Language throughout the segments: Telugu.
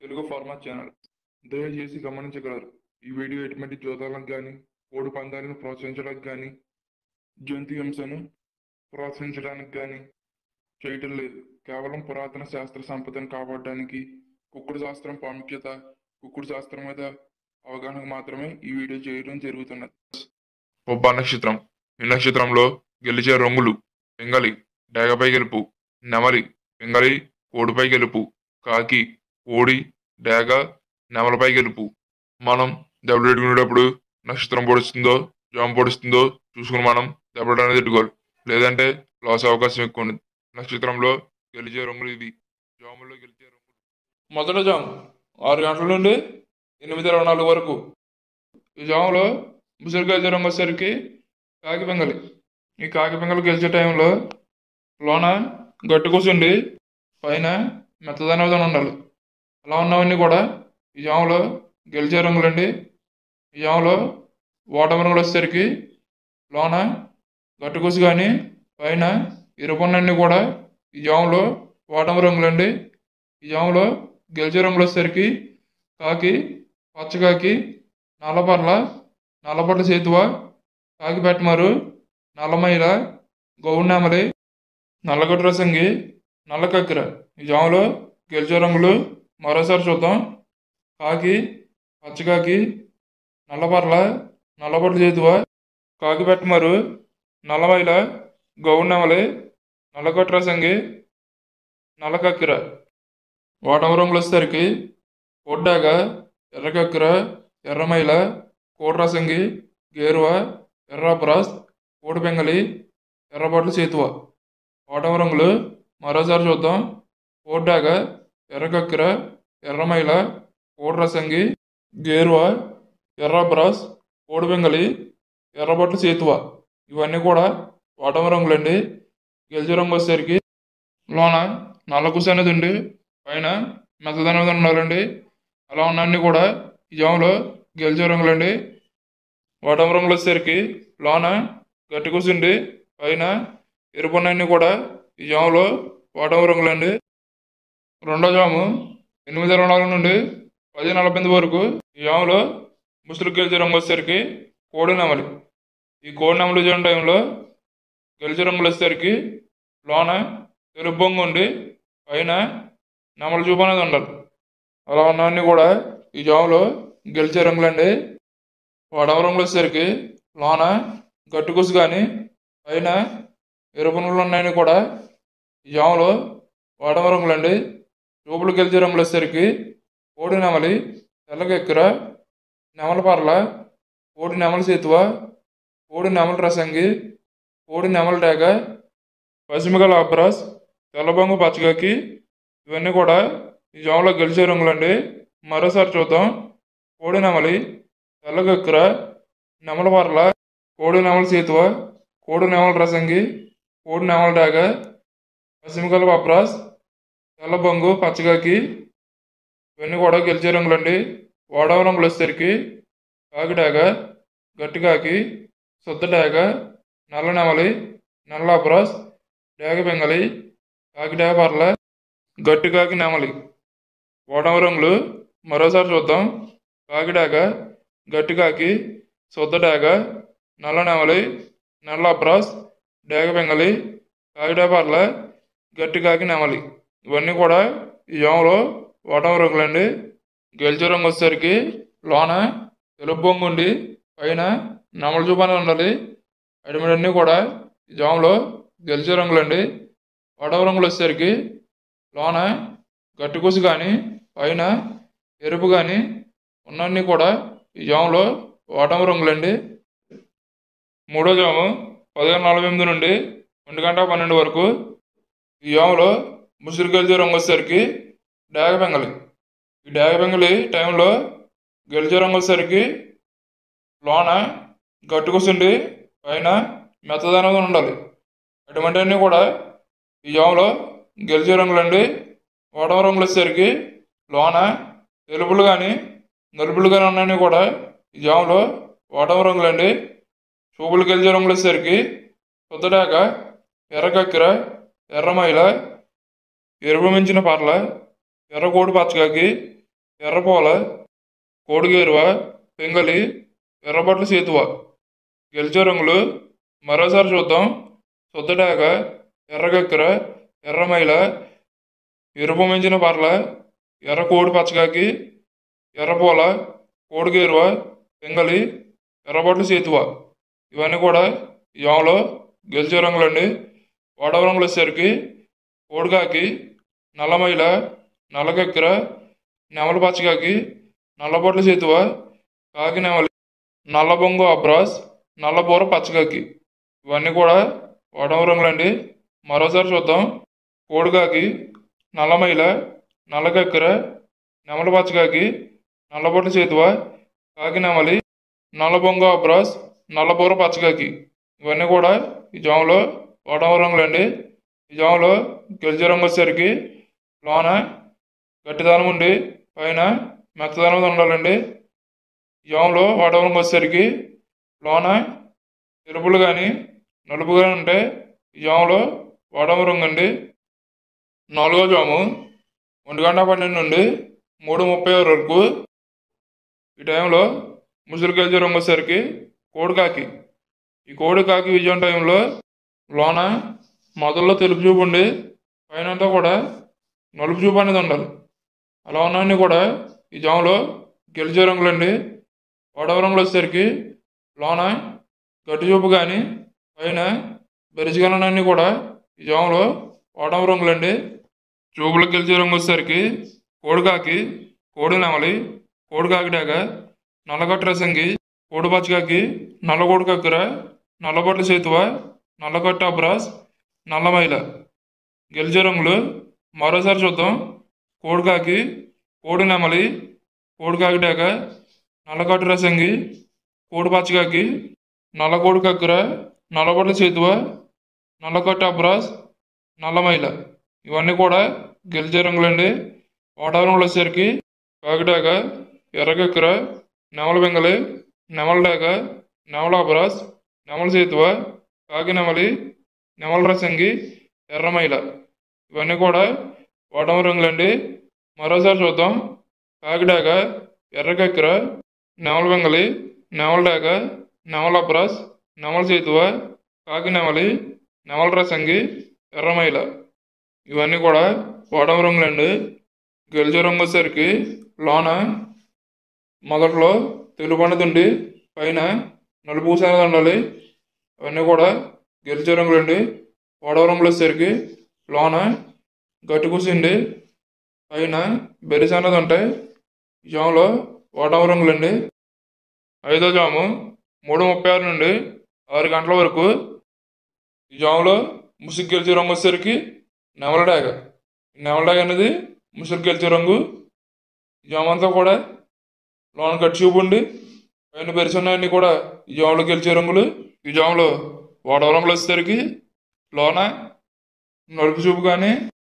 తెలుగు ఫార్మాట్ ఛానల్ దయచేసి గమనించగలరు ఈ వీడియో ఎటువంటి జోదాలకు కానీ కోడి పందాలను ప్రోత్సహించడానికి కానీ జంతు హింసను ప్రోత్సహించడానికి కానీ చేయటం లేదు కేవలం పురాతన శాస్త్ర సంపదను కాపాడడానికి కుక్కుడు శాస్త్రం ప్రాముఖ్యత కుక్కుడు శాస్త్రం మీద అవగాహనకు మాత్రమే ఈ వీడియో చేయడం జరుగుతున్నది ఒబ్బ నక్షత్రం ఈ నక్షత్రంలో గెలిచే రంగులు పింగళి డేగపై గెలుపు నెమలి పింగళి కోడిపై గెలుపు కాకి కోడి డేగ నెమలపై గెలుపు మనం దెబ్బలు పెట్టుకునేటప్పుడు నక్షత్రం పొడుస్తుందో జామ పొడుస్తుందో చూసుకుని మనం దెబ్బలు అనేది పెట్టుకోవాలి లేదంటే లాస్ అవకాశం ఎక్కువ ఉంది నక్షత్రంలో గెలిచే రంగులు ఇవి జాములో గెలిచే రంగులు మొదట జాము ఆరు గంటల నుండి ఎనిమిది ఇరవై నాలుగు వరకు ఈ జాములో ముసురు గెలిచే రంగు వచ్చేసరికి కాకి పింగలి ఈ కాకి పింగలు గెలిచే టైంలో లోన గట్టి కూర్చుండి పైన మెత్తదనం ఉండాలి అలా ఉన్నవన్నీ కూడా ఈ జాములో గెలిచే రంగులండి ఈ జాములో ఓటమి రంగులు వచ్చేసరికి లోన గట్టుకూసి కానీ పైన ఎరుపున్నన్నీ కూడా ఈ జాములో ఓటమి రంగులండి ఈ జాములో గెలిచే రంగులు వచ్చేసరికి కాకి పచ్చకాకి నల్లపర్ల నల్లపట్ల సేతువ కాకి పెట్టమారు నల్లమైల గౌన్నెమలి నల్లగొట్టు రసంగి నల్ల కక్కెర ఈ జాములో గెలిచే రంగులు మరోసారి చూద్దాం కాకి పచ్చకాకి నల్లపర్ల నల్లబొట్ల చేతువ కాకి పెట్టమరు నల్లమైల గౌన్నెమలి నల్లగొట్టు రసంగి నల్ల కక్కెర ఓటమి రంగులు వచ్చేసరికి పొడ్డాక ఎర్ర కక్కెర ఎర్రమైల కోడ్రసంగి గేరువ ఎర్రబ్రాస్ కోడి పెంగలి ఎర్రబొట్ల చేతువ ఓటమి రంగులు మరోసారి చూద్దాం కోడ్డాక ఎర్రకక్కెర ఎర్రమైల కోడ్రసంగి గేరువ ఎర్రబ్రాస్ కోడి పెంగలి ఎర్రబొట్ల చేతువ ఇవన్నీ కూడా ఓటమి రంగులండి గెలిచే రంగు వచ్చేసరికి లోన నల్లకుస అనేది ఉండి పైన మెత్తదనం అనేది ఉండాలండి అలా ఉన్నన్ని కూడా ఈ జాములో గెలిచే రంగులండి ఓటమి రంగులు వచ్చేసరికి లోన గట్టి కూర్చుండి పైన ఎరుపున్నన్ని కూడా ఈ జాములో ఓటమి రంగులండి రెండో జాము ఎనిమిది ఇరవై నాలుగు నుండి పది నలభై ఎనిమిది వరకు ఈ జాములో ముసురు గెలిచే రంగు వచ్చేసరికి కోడి నెమలి ఈ కోడి నెమలి చేయడం టైంలో గెలిచే రంగులు వచ్చేసరికి లోన ఎరుపు బొంగు ఉండి పైన నెమల చూపు అనేది ఉండాలి అలా ఉన్నవన్నీ కూడా ఈ జాములో గెలిచే రంగులండి వడవ రంగులు వచ్చేసరికి లోన గట్టుకుసు కానీ పైన ఎరుపు రంగులు ఉన్నాయని కూడా ఈ జాములో వడవ రంగులండి చూపులు గెలిచే రంగులు వచ్చేసరికి కోడి నెమలి తెల్లకెక్కర నెమల పర్ల కోడి నెమల సేతువ కోడి నెమల రసంగి కోడి నెమల డేగ పశ్చిమగల అబ్రాస్ తెల్లబొంగు పచ్చగాకి ఇవన్నీ కూడా ఈ జాములో గెలిచే రంగులండి మరోసారి చూద్దాం కోడి నెమలి తెల్లగక్కర నెమల పర్ల కోడి నెమల సేతువ కోడి నెమల రసంగి కోడి నెమల డాగ పశ్చిమగల అబ్రాస్ తెల్లబొంగు పచ్చగాకి ఇవన్నీ కూడా గెలిచే రంగులండి ఓడవ రంగులు వచ్చేసరికి కాకి డాగ గట్టి కాకి శుద్ధ డాగ నల్ల నెమలి నల్ల అబ్రాస్ డేగ బెంగలి కాకి డేగ పర్ల గట్టి కాకి నెమలి ఓటమి రంగులు మరోసారి చూద్దాం కాకి డాగ గట్టి కాకి శుద్ధ డాగ నల్ల నెమలి నల్ల అబ్రాస్ డేగ బెంగలి కాకి డేగ పర్ల గట్టి కాకి నెమలి ఇవన్నీ కూడా ఈ జాములో ఓటమి రంగులండి గెలిచే రంగు వచ్చేసరికి లోన తెలుపు బొంగు ఉండి పైన నెమల చూపనే ఉండాలి అడిమిడన్నీ కూడా ఈ జాములో గెలిచే రంగులండి వడవ రంగులు వచ్చేసరికి లోన గట్టికూసు కానీ పైన ఎరుపు కానీ ఉన్నన్ని కూడా ఈ జాములో ఓటమి రంగులండి మూడో జాము పదిహేను నలభై ఎనిమిది నుండి ఒంటి గంట పన్నెండు వరకు ఈ జాములో ముసురు గెలిచే రంగు వచ్చేసరికి డాగ బెంగలి ఈ డాగ బెంగలి టైంలో గెలిచే రంగు వచ్చేసరికి లోన గట్టుకూసుండి పైన మెత్తదనంగా ఉండాలి అటువంటివన్నీ కూడా ఈ జాములో గెలిచే రంగులండి ఓటమి రంగులు వచ్చేసరికి లోన తెలుపులు కానీ నలుపులు కానీ ఉన్నాయని కూడా ఈ జాములో ఓటమి రంగులండి చూపులు గెలిచే రంగులు వచ్చేసరికి పొద్దుడాక ఎర్రకక్కెర ఎర్రమైల ఎరుపు మించిన పర్ల ఎర్రకోడి పచ్చకాకి ఎర్రపోల కోడిగేరువ పెంగలి ఎర్రబట్ల సేతువ గెలిచే రంగులు మరోసారి చూద్దాం శుద్ధడాక ఎర్రగక్కర ఎర్రమైల ఎరుపు మించిన పర్ల ఎర్ర కోడి పచ్చగాకి ఎర్రపోల కోడిగేరువ పెంగలి ఎర్రబొట్ల సేతువ ఇవన్నీ కూడా ఈ జామలో గెలిచే రంగులండి వాడవ రంగులు వచ్చేసరికి కోడికాకి నల్లమైల నల్లగక్కెర నెమలి పచ్చగాకి నల్లబొట్ల సేతువ కాకి నెమలి నల్ల బొంగు అబ్రాస్ నల్లబూర పచ్చగాకి ఇవన్నీ కూడా వాడవ రంగులండి మరోసారి చూద్దాం కోడికాకి నల్లమైల నల్లగక్కెర నెమలి పచ్చగాకి నల్లబొట్ల సేతువ కాకి నెమలి నల్ల బొంగు అబ్రాస్ నల్లబూర పచ్చగాకి ఇవన్నీ కూడా ఈ జాములో వాడవ రంగులండి ఈ జాములో గెలిచే రంగు వచ్చేసరికి లోన గట్టిదనం ఉండి పైన మెత్తదనం మీద ఉండాలండి ఈ జాములో వాడవ రంగు వచ్చేసరికి లోన ఎరుపులు కానీ నలుపు కానీ ఉంటే ఈ జాములో వాడవ రంగు అండి నాలుగో జాము ఒంటి గంట పన్నెండు నుండి మూడు ముప్పై వరకు ఈ టైంలో ముసురు గెలిచే రంగు వచ్చేసరికి కోడికాకి ఈ కోడికాకి విజయం టైంలో లోన మొదల్లో తెలుపు చూపు ఉండి పైన అంతా కూడా నలుపు చూపు అనేది ఉండాలి అలా ఉన్నవన్నీ కూడా ఈ జాములో గెలిచే రంగులండి వడవ రంగులు వచ్చేసరికి లోన గట్టి చూపు కానీ పైన బెరిచిగలనన్నీ కూడా ఈ జాములో వడవ రంగులండి చూపులకు గెలిచే రంగు వచ్చేసరికి కోడికాకి కోడి నెమలి కోడికాకి డాగ నల్లగట్ట రసంగి కోడి పచ్చకాకి నల్లగోడు కక్కుర నల్లబొట్ల సేతువ నల్లగట్ట అబ్రాస్ నల్లమైల గెలిచే రంగులు మరోసారి చూద్దాం కోడికాకి కోడి నెమలి కోడికాకి డాక నల్లగట్ట రసంగి కోడి పచ్చకాకి నల్లగోడు కక్కుర నల్లబొట్ల సేతువ నల్లగట్ట అబ్రాస్ నల్లమైల ఇవన్నీ కూడా గెలిచే రంగులండి వాతావరణంలో వచ్చేసరికి కాకిడాక ఎర్రకక్కర నెమల బెంగలి నెమల డాక నెమల అబ్రాస్ నెమల సేతువ కాకి నెమలి నెమల రసంగి ఎర్రమైల ఇవన్నీ కూడా ఓటమ రంగులండి మరోసారి చూద్దాం కాకిడాక ఎర్రకక్కర నెమల బెంగలి నెమల డాక నెమల అబ్రాస్ నెమల సేతువ కాకి నెమలి నెమల రసంగి ఎర్రమైల ఇవన్నీ కూడా ఓటమ రంగులండి గెలిచే రంగు వచ్చేసరికి లోన మొదట్లో తెలుపు అనేది ఉండి పైన నలుపు పూస అనేది ఉండాలి అవన్నీ కూడా గెలిచే రంగులండి ఓడవ రంగులు వచ్చేసరికి లోన గట్టి కూసిండి పైన బెరిస అనేది ఉంటాయి ఈ జాములో ఓటవ రంగులండి ఐదో జాము మూడు ముప్పై ఆరు నుండి ఆరు గంటల వరకు ఈ జాములో ముసుగు గెలిచే రంగు వచ్చేసరికి నెమల డాగ నెమల డాగ అనేది ముసుగు గెలిచే రంగు ఈ జామ అంతా కూడా లోన కట్టి చూపు ఉండి పైన పెరుచున్నాయన్నీ కూడా ఈ జాములో గెలిచే రంగులు ఈ జాములో వాడవ రంగులు వచ్చేసరికి లోన నలుపు చూపు కానీ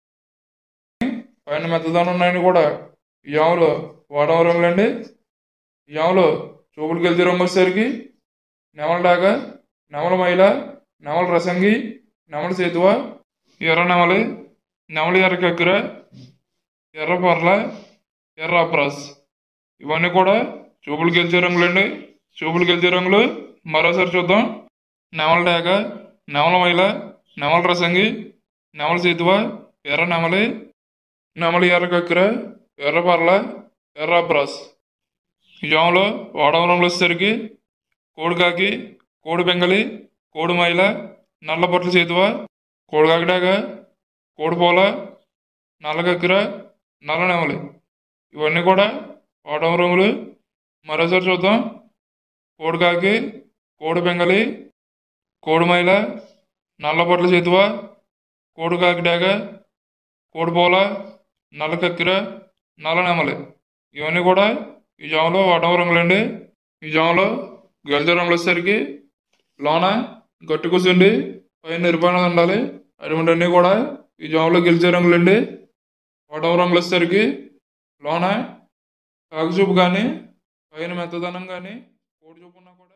పైన మెత్తదనం ఉన్నాయని కూడా ఈ జాములో వాడవ రంగులండి ఈ జాములో చూపులు గెలిచే రంగు వచ్చేసరికి నెమల డాగ నెమల మైల నెమల రసంగి నెమల సేతువ ఎర్ర నెమలి నెమలి ఎర్ర కక్కుర ఎర్ర పర్ల ఎర్ర అప్రాస్ ఇవన్నీ కూడా చూపులు గెలిచే రంగులండి చూపులు గెలిచే రంగులు మరోసారి చూద్దాం నెమల డాగ నెమల మైల నెమల రసంగి నెమల సేతువ ఎర్ర నెమలి నెమలి ఎర్ర కక్కుర ఎర్ర పర్ల ఎర్ర అప్రాస్ ఈ జాములో వాడవ రంగులు వచ్చేసరికి కోడికాకి కోడి బెంగలి కోడి మైల నల్ల బొట్ల చేతువ కోడికాకిడాక కోడిపోల నల్లగక్కిర నల్ల నెమలి ఇవన్నీ కూడా వాడవ రంగులు మరోసారి చూద్దాం కోడికాకి కోడి బెంగలి కోడి మైల నల్ల బొట్ల చేతువ కోడికాకిడాక కోడిపోల నల్ల కక్కిర నల్ల నెమలి ఇవన్నీ కూడా ఈ జాములో వాడవ రంగులండి ఈ జాములో గెలిచే రంగులు వచ్చేసరికి లోన గట్టి కూర్చుండి పైన ఎరుపైన ఉండాలి అటువంటివన్నీ కూడా ఈ జాములో గెలిచే రంగులండి వాడవ రంగులు వచ్చేసరికి లోన కాకి చూపు కానీ పైన మెత్తదనం కానీ కోడి చూపు ఉన్నా కూడా